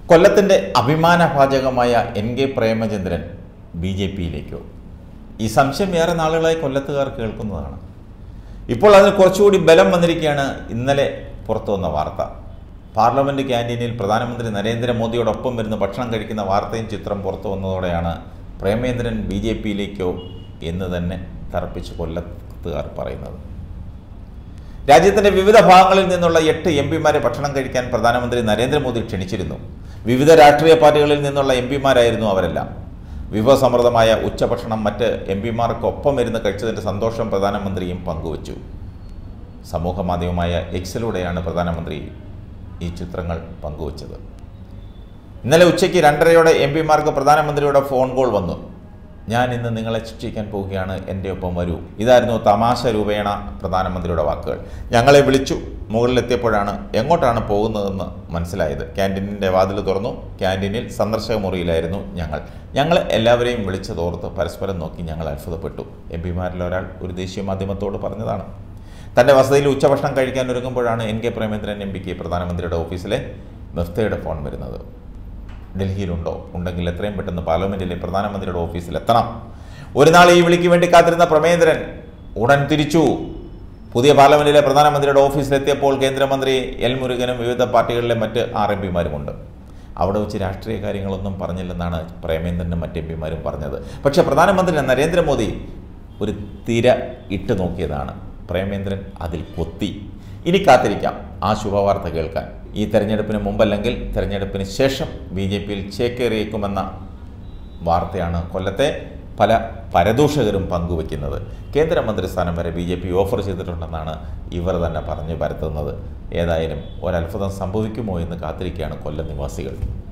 കൊല്ലത്തിൻ്റെ അഭിമാനഭാജകമായ N K Premachandran B J പിയിലേക്കോ ഈ സംശയം ഏറെ നാളുകളായി കൊല്ലത്തുകാർ കേൾക്കുന്നതാണ് ഇപ്പോൾ അതിന് കുറച്ചുകൂടി ബലം വന്നിരിക്കുകയാണ് ഇന്നലെ പുറത്തു വന്ന വാർത്ത പാർലമെൻറ്റ് ക്യാൻറ്റീനിൽ പ്രധാനമന്ത്രി നരേന്ദ്രമോദിയോടൊപ്പം വരുന്ന ഭക്ഷണം കഴിക്കുന്ന വാർത്തയും ചിത്രം പുറത്തു വന്നതോടെയാണ് പ്രേമേന്ദ്രൻ ബി ജെ പിയിലേക്കോ എന്ന് തന്നെ തറപ്പിച്ച് കൊല്ലത്തുകാർ പറയുന്നത് രാജ്യത്തിന്റെ വിവിധ ഭാഗങ്ങളിൽ നിന്നുള്ള എട്ട് എം പിമാരെ ഭക്ഷണം കഴിക്കാൻ പ്രധാനമന്ത്രി നരേന്ദ്രമോദി ക്ഷണിച്ചിരുന്നു വിവിധ രാഷ്ട്രീയ പാർട്ടികളിൽ നിന്നുള്ള എം പിമാരായിരുന്നു അവരെല്ലാം വിഭവസമൃദ്ധമായ ഉച്ചഭക്ഷണം മറ്റ് എം പിമാർക്കൊപ്പം ഇരുന്ന് കഴിച്ചതിൻ്റെ സന്തോഷം പ്രധാനമന്ത്രിയും പങ്കുവച്ചു സമൂഹ മാധ്യമമായ എക്സിലൂടെയാണ് പ്രധാനമന്ത്രി ഈ ചിത്രങ്ങൾ പങ്കുവച്ചത് ഇന്നലെ ഉച്ചയ്ക്ക് രണ്ടരയോടെ എം പിമാർക്ക് പ്രധാനമന്ത്രിയുടെ ഫോൺ കോൾ വന്നു ഞാൻ ഇന്ന് നിങ്ങളെ ശിക്ഷിക്കാൻ പോവുകയാണ് എൻ്റെ ഒപ്പം വരൂ ഇതായിരുന്നു തമാശ രൂപേണ പ്രധാനമന്ത്രിയുടെ വാക്കുകൾ ഞങ്ങളെ വിളിച്ചു മുകളിലെത്തിയപ്പോഴാണ് എങ്ങോട്ടാണ് പോകുന്നതെന്ന് മനസ്സിലായത് ക്യാൻറ്റീനിൻ്റെ വാതിൽ തുറന്നു ക്യാൻറ്റീനിൽ സന്ദർശക മുറിയിലായിരുന്നു ഞങ്ങൾ ഞങ്ങൾ എല്ലാവരെയും വിളിച്ചതോർത്ത് പരസ്പരം നോക്കി ഞങ്ങൾ അത്ഭുതപ്പെട്ടു എം പിമാരിൽ ഒരാൾ ഒരു ദേശീയ മാധ്യമത്തോട് പറഞ്ഞതാണ് തൻ്റെ വസതിയിൽ ഉച്ചഭക്ഷണം കഴിക്കാൻ ഒരുങ്ങുമ്പോഴാണ് എൻ കെ പ്രേമേന്ദ്രൻ എം പിക്ക് പ്രധാനമന്ത്രിയുടെ ഓഫീസിലെ മിഫ്തയുടെ ഫോൺ വരുന്നത് ഡൽഹിയിലുണ്ടോ ഉണ്ടെങ്കിൽ എത്രയും പെട്ടെന്ന് പാർലമെന്റിലെ പ്രധാനമന്ത്രിയുടെ ഓഫീസിൽ എത്തണം ഒരു നാൾ ഈ വിളിക്ക് വേണ്ടി കാത്തിരുന്ന പ്രമേന്ദ്രൻ ഉടൻ തിരിച്ചു പുതിയ പാർലമെന്റിലെ പ്രധാനമന്ത്രിയുടെ ഓഫീസിലെത്തിയപ്പോൾ കേന്ദ്രമന്ത്രി എൽ മുരുകനും വിവിധ പാർട്ടികളിലെ മറ്റ് ആർ എം പിമാരുമുണ്ട് അവിടെ വെച്ച് രാഷ്ട്രീയ കാര്യങ്ങളൊന്നും പറഞ്ഞില്ലെന്നാണ് പ്രേമേന്ദ്രനും മറ്റ് എം പിമാരും പറഞ്ഞത് പക്ഷേ പ്രധാനമന്ത്രി നരേന്ദ്രമോദി ഒരു തിര ഇട്ട് നോക്കിയതാണ് പ്രേമേന്ദ്രൻ അതിൽ കൊത്തി ഇനി കാത്തിരിക്കാം ആ ശുഭവാർത്ത കേൾക്കാൻ ഈ തെരഞ്ഞെടുപ്പിന് മുമ്പല്ലെങ്കിൽ തെരഞ്ഞെടുപ്പിന് ശേഷം ബി ജെ പിയിൽ ചേക്കേറിയേക്കുമെന്ന വാർത്തയാണ് കൊല്ലത്തെ പല പരദൂഷകരും പങ്കുവയ്ക്കുന്നത് കേന്ദ്രമന്ത്രി സ്ഥാനം വരെ ബി ജെ പി ഓഫർ ചെയ്തിട്ടുണ്ടെന്നാണ് ഇവർ തന്നെ പറഞ്ഞു പരത്തുന്നത് ഏതായാലും ഒരത്ഭുതം സംഭവിക്കുമോ എന്ന് കാത്തിരിക്കുകയാണ് കൊല്ലം നിവാസികൾ